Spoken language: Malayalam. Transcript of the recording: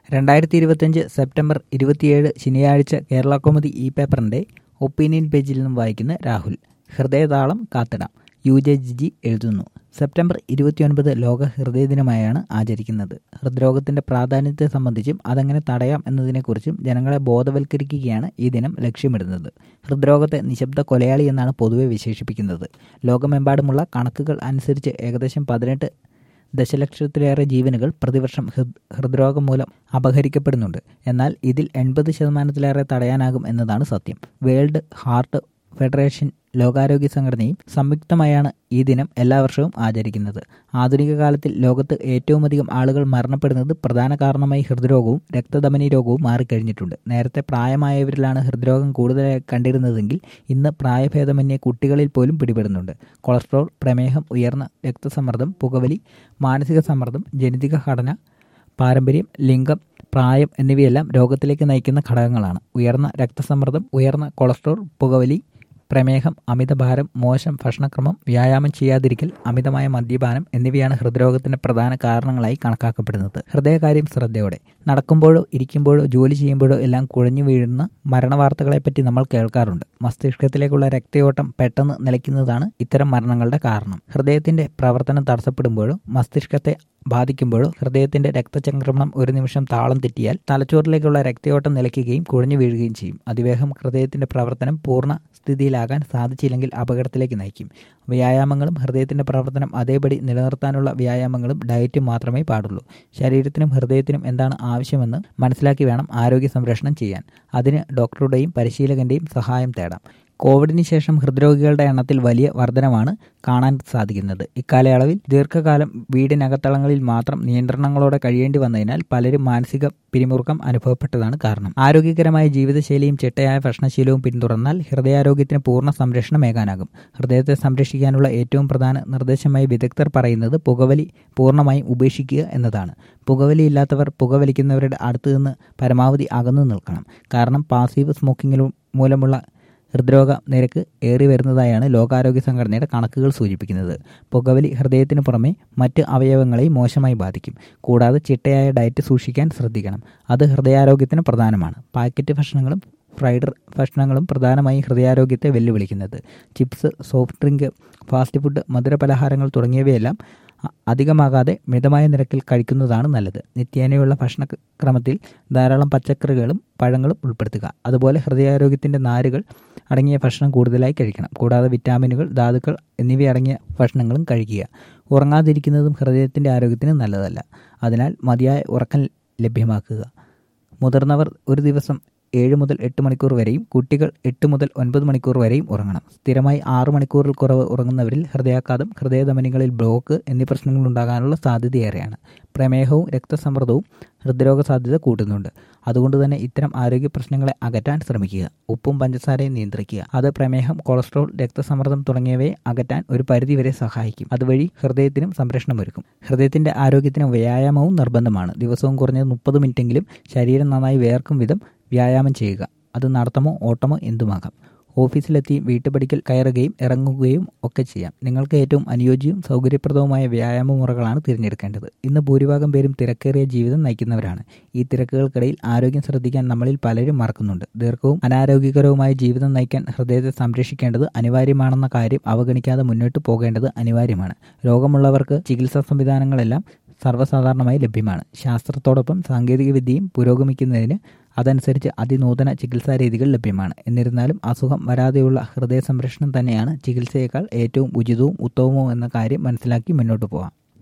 രണ്ടായിരത്തി ഇരുപത്തിയഞ്ച് സെപ്റ്റംബർ ഇരുപത്തിയേഴ് ശനിയാഴ്ച കേരള കോമഡി ഇ പേപ്പറിന്റെ ഒപ്പീനിയൻ പേജിൽ നിന്നും വായിക്കുന്ന രാഹുൽ ഹൃദയതാളം കാത്തിടാം യു ജെ ജിജി എഴുതുന്നു സെപ്റ്റംബർ ഇരുപത്തിയൊൻപത് ലോക ഹൃദയ ദിനമായാണ് ആചരിക്കുന്നത് ഹൃദ്രോഗത്തിന്റെ പ്രാധാന്യത്തെ സംബന്ധിച്ചും അതെങ്ങനെ തടയാം എന്നതിനെക്കുറിച്ചും ജനങ്ങളെ ബോധവൽക്കരിക്കുകയാണ് ഈ ദിനം ലക്ഷ്യമിടുന്നത് ഹൃദ്രോഗത്തെ നിശബ്ദ കൊലയാളി എന്നാണ് പൊതുവെ വിശേഷിപ്പിക്കുന്നത് ലോകമെമ്പാടുമുള്ള കണക്കുകൾ അനുസരിച്ച് ഏകദേശം പതിനെട്ട് ദശലക്ഷത്തിലേറെ ജീവനുകൾ പ്രതിവർഷം ഹൃദ് ഹൃദ്രോഗം മൂലം അപഹരിക്കപ്പെടുന്നുണ്ട് എന്നാൽ ഇതിൽ എൺപത് ശതമാനത്തിലേറെ തടയാനാകും എന്നതാണ് സത്യം വേൾഡ് ഹാർട്ട് ഫെഡറേഷൻ ലോകാരോഗ്യ സംഘടനയും സംയുക്തമായാണ് ഈ ദിനം എല്ലാ വർഷവും ആചരിക്കുന്നത് ആധുനിക കാലത്തിൽ ലോകത്ത് ഏറ്റവുമധികം ആളുകൾ മരണപ്പെടുന്നത് പ്രധാന കാരണമായി ഹൃദ്രോഗവും രക്തധമനി രോഗവും മാറിക്കഴിഞ്ഞിട്ടുണ്ട് നേരത്തെ പ്രായമായവരിലാണ് ഹൃദ്രോഗം കൂടുതലായി കണ്ടിരുന്നതെങ്കിൽ ഇന്ന് പ്രായഭേദമന്യേ കുട്ടികളിൽ പോലും പിടിപെടുന്നുണ്ട് കൊളസ്ട്രോൾ പ്രമേഹം ഉയർന്ന രക്തസമ്മർദ്ദം പുകവലി മാനസിക സമ്മർദ്ദം ജനിതക ഘടന പാരമ്പര്യം ലിംഗം പ്രായം എന്നിവയെല്ലാം രോഗത്തിലേക്ക് നയിക്കുന്ന ഘടകങ്ങളാണ് ഉയർന്ന രക്തസമ്മർദ്ദം ഉയർന്ന കൊളസ്ട്രോൾ പുകവലി പ്രമേഹം അമിതഭാരം മോശം ഭക്ഷണക്രമം വ്യായാമം ചെയ്യാതിരിക്കൽ അമിതമായ മദ്യപാനം എന്നിവയാണ് ഹൃദ്രോഗത്തിന്റെ പ്രധാന കാരണങ്ങളായി കണക്കാക്കപ്പെടുന്നത് ഹൃദയകാര്യം ശ്രദ്ധയോടെ നടക്കുമ്പോഴോ ഇരിക്കുമ്പോഴോ ജോലി ചെയ്യുമ്പോഴോ എല്ലാം കുഴഞ്ഞു വീഴുന്ന മരണവാർത്തകളെപ്പറ്റി നമ്മൾ കേൾക്കാറുണ്ട് മസ്തിഷ്കത്തിലേക്കുള്ള രക്തയോട്ടം പെട്ടെന്ന് നിലയ്ക്കുന്നതാണ് ഇത്തരം മരണങ്ങളുടെ കാരണം ഹൃദയത്തിന്റെ പ്രവർത്തനം തടസ്സപ്പെടുമ്പോഴോ മസ്തിഷ്കത്തെ ബാധിക്കുമ്പോഴോ ഹൃദയത്തിന്റെ രക്തചംക്രമണം ഒരു നിമിഷം താളം തെറ്റിയാൽ തലച്ചോറിലേക്കുള്ള രക്തയോട്ടം നിലയ്ക്കുകയും കുഴഞ്ഞു വീഴുകയും ചെയ്യും അതിവേഗം ഹൃദയത്തിന്റെ പ്രവർത്തനം പൂർണ്ണ സ്ഥിതിയിലാകാൻ സാധിച്ചില്ലെങ്കിൽ അപകടത്തിലേക്ക് നയിക്കും വ്യായാമങ്ങളും ഹൃദയത്തിന്റെ പ്രവർത്തനം അതേപടി നിലനിർത്താനുള്ള വ്യായാമങ്ങളും ഡയറ്റും മാത്രമേ പാടുള്ളൂ ശരീരത്തിനും ഹൃദയത്തിനും എന്താണ് ആവശ്യമെന്ന് മനസ്സിലാക്കി വേണം ആരോഗ്യ സംരക്ഷണം ചെയ്യാൻ അതിന് ഡോക്ടറുടെയും പരിശീലകന്റെയും സഹായം തേടാം കോവിഡിന് ശേഷം ഹൃദ്രോഗികളുടെ എണ്ണത്തിൽ വലിയ വർധനമാണ് കാണാൻ സാധിക്കുന്നത് ഇക്കാലയളവിൽ ദീർഘകാലം വീടിനകത്തളങ്ങളിൽ മാത്രം നിയന്ത്രണങ്ങളോടെ കഴിയേണ്ടി വന്നതിനാൽ പലരും മാനസിക പിരിമുറുക്കം അനുഭവപ്പെട്ടതാണ് കാരണം ആരോഗ്യകരമായ ജീവിതശൈലിയും ചിട്ടയായ ഭക്ഷണശീലവും പിന്തുടർന്നാൽ ഹൃദയാരോഗ്യത്തിന് പൂർണ്ണ സംരക്ഷണമേകാനാകും ഹൃദയത്തെ സംരക്ഷിക്കാനുള്ള ഏറ്റവും പ്രധാന നിർദ്ദേശമായി വിദഗ്ധർ പറയുന്നത് പുകവലി പൂർണ്ണമായും ഉപേക്ഷിക്കുക എന്നതാണ് പുകവലി ഇല്ലാത്തവർ പുകവലിക്കുന്നവരുടെ അടുത്ത് നിന്ന് പരമാവധി അകന്നു നിൽക്കണം കാരണം പാസീവ് സ്മോക്കിംഗിലും മൂലമുള്ള ഹൃദ്രോഗ നിരക്ക് ഏറി വരുന്നതായാണ് ലോകാരോഗ്യ സംഘടനയുടെ കണക്കുകൾ സൂചിപ്പിക്കുന്നത് പുകവലി ഹൃദയത്തിനു പുറമെ മറ്റ് അവയവങ്ങളെയും മോശമായി ബാധിക്കും കൂടാതെ ചിട്ടയായ ഡയറ്റ് സൂക്ഷിക്കാൻ ശ്രദ്ധിക്കണം അത് ഹൃദയാരോഗ്യത്തിന് പ്രധാനമാണ് പാക്കറ്റ് ഭക്ഷണങ്ങളും ഫ്രൈഡ് ഭക്ഷണങ്ങളും പ്രധാനമായും ഹൃദയാരോഗ്യത്തെ വെല്ലുവിളിക്കുന്നത് chips soft drink fast food മധുരപലഹാരങ്ങൾ തുടങ്ങിയവയെല്ലാം അധികമാകാതെ മിതമായ നിരക്കിൽ കഴിക്കുന്നതാണ് നല്ലത് നിത്യേനയുള്ള ഭക്ഷണക്രമത്തിൽ ധാരാളം പച്ചക്കറികളും പഴങ്ങളും ഉൾപ്പെടുത്തുക അതുപോലെ ഹൃദയാരോഗ്യത്തിൻ്റെ നാരുകൾ അടങ്ങിയ ഭക്ഷണം കൂടുതലായി കഴിക്കണം കൂടാതെ വിറ്റാമിനുകൾ ധാതുക്കൾ എന്നിവ അടങ്ങിയ ഭക്ഷണങ്ങളും കഴിക്കുക ഉറങ്ങാതിരിക്കുന്നതും ഹൃദയത്തിൻ്റെ ആരോഗ്യത്തിന് നല്ലതല്ല അതിനാൽ മതിയായ ഉറക്കം ലഭ്യമാക്കുക മുതിർന്നവർ ഒരു ദിവസം ഏഴ് മുതൽ എട്ട് മണിക്കൂർ വരെയും കുട്ടികൾ എട്ട് മുതൽ ഒൻപത് മണിക്കൂർ വരെയും ഉറങ്ങണം സ്ഥിരമായി ആറ് മണിക്കൂറിൽ കുറവ് ഉറങ്ങുന്നവരിൽ ഹൃദയാഘാതം ഹൃദയധമനികളിൽ ബ്ലോക്ക് എന്നീ പ്രശ്നങ്ങൾ ഉണ്ടാകാനുള്ള സാധ്യതയേറെയാണ് പ്രമേഹവും രക്തസമ്മർദ്ദവും ഹൃദ്രോഗ സാധ്യത കൂട്ടുന്നുണ്ട് അതുകൊണ്ട് തന്നെ ഇത്തരം ആരോഗ്യ പ്രശ്നങ്ങളെ അകറ്റാൻ ശ്രമിക്കുക ഉപ്പും പഞ്ചസാരയും നിയന്ത്രിക്കുക അത് പ്രമേഹം കൊളസ്ട്രോൾ രക്തസമ്മർദ്ദം തുടങ്ങിയവയെ അകറ്റാൻ ഒരു പരിധിവരെ സഹായിക്കും അതുവഴി ഹൃദയത്തിനും സംരക്ഷണമൊരുക്കും ഹൃദയത്തിന്റെ ആരോഗ്യത്തിന് വ്യായാമവും നിർബന്ധമാണ് ദിവസവും കുറഞ്ഞത് മുപ്പത് മിനിറ്റെങ്കിലും ശരീരം നന്നായി വേർക്കും വിധം വ്യായാമം ചെയ്യുക അത് നടത്തമോ ഓട്ടമോ എന്തുമാകാം ഓഫീസിലെത്തി വീട്ടുപടിക്കൽ കയറുകയും ഇറങ്ങുകയും ഒക്കെ ചെയ്യാം നിങ്ങൾക്ക് ഏറ്റവും അനുയോജ്യവും സൗകര്യപ്രദവുമായ വ്യായാമ മുറകളാണ് തിരഞ്ഞെടുക്കേണ്ടത് ഇന്ന് ഭൂരിഭാഗം പേരും തിരക്കേറിയ ജീവിതം നയിക്കുന്നവരാണ് ഈ തിരക്കുകൾക്കിടയിൽ ആരോഗ്യം ശ്രദ്ധിക്കാൻ നമ്മളിൽ പലരും മറക്കുന്നുണ്ട് ദീർഘവും അനാരോഗ്യകരവുമായ ജീവിതം നയിക്കാൻ ഹൃദയത്തെ സംരക്ഷിക്കേണ്ടത് അനിവാര്യമാണെന്ന കാര്യം അവഗണിക്കാതെ മുന്നോട്ട് പോകേണ്ടത് അനിവാര്യമാണ് രോഗമുള്ളവർക്ക് ചികിത്സാ സംവിധാനങ്ങളെല്ലാം സർവ്വസാധാരണമായി ലഭ്യമാണ് ശാസ്ത്രത്തോടൊപ്പം സാങ്കേതികവിദ്യയും പുരോഗമിക്കുന്നതിന് അതനുസരിച്ച് അതിനൂതന ചികിത്സാ രീതികൾ ലഭ്യമാണ് എന്നിരുന്നാലും അസുഖം വരാതെയുള്ള ഹൃദയ സംരക്ഷണം തന്നെയാണ് ചികിത്സയേക്കാൾ ഏറ്റവും ഉചിതവും ഉത്തമവും എന്ന കാര്യം മനസ്സിലാക്കി മുന്നോട്ട് പോകാം